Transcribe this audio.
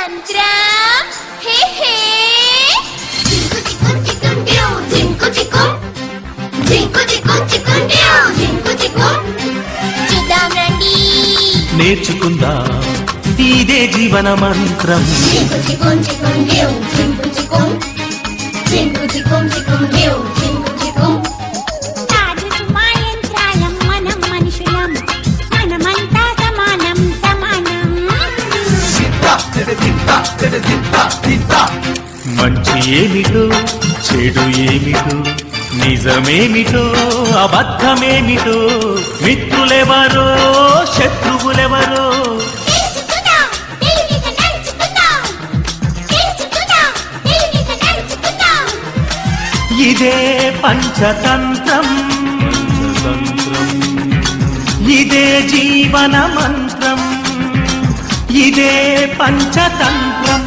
మంత్రం హే హే చిక్కు చిక్కుం డ్యూ జింకు చిక్కుం జింకు చిక్కుం చిక్కుం డ్యూ జింకు చిక్కుం చూద్దాం రండి నేర్చుకుందా ఇదే జీవన మంత్రం జింకు చిక్కుం చిక్కుం డ్యూ జింకు చిక్కుం జింకు చిక్కుం చిక్కుం డ్యూ జింకు చిక్కుం రాజు మాయంత్రాలం మనం మనుషులం మనమంతా సమానం సమానం మంచి ఏమిటో చెడు ఏమిటో నిజమేమిటో అబద్ధమేమిటో మిత్రులెవరో శత్రువులెవరో తెలుసుకుందాం తెలివిగా నడుచుకుందాం తెలుసుకుందాం తెలివిగా నడుచుకుందాం ఇదే పంచతంత్రం పంచతంత్రం ఇదే జీవన మంత్రం ఇదే పంచతంత్రం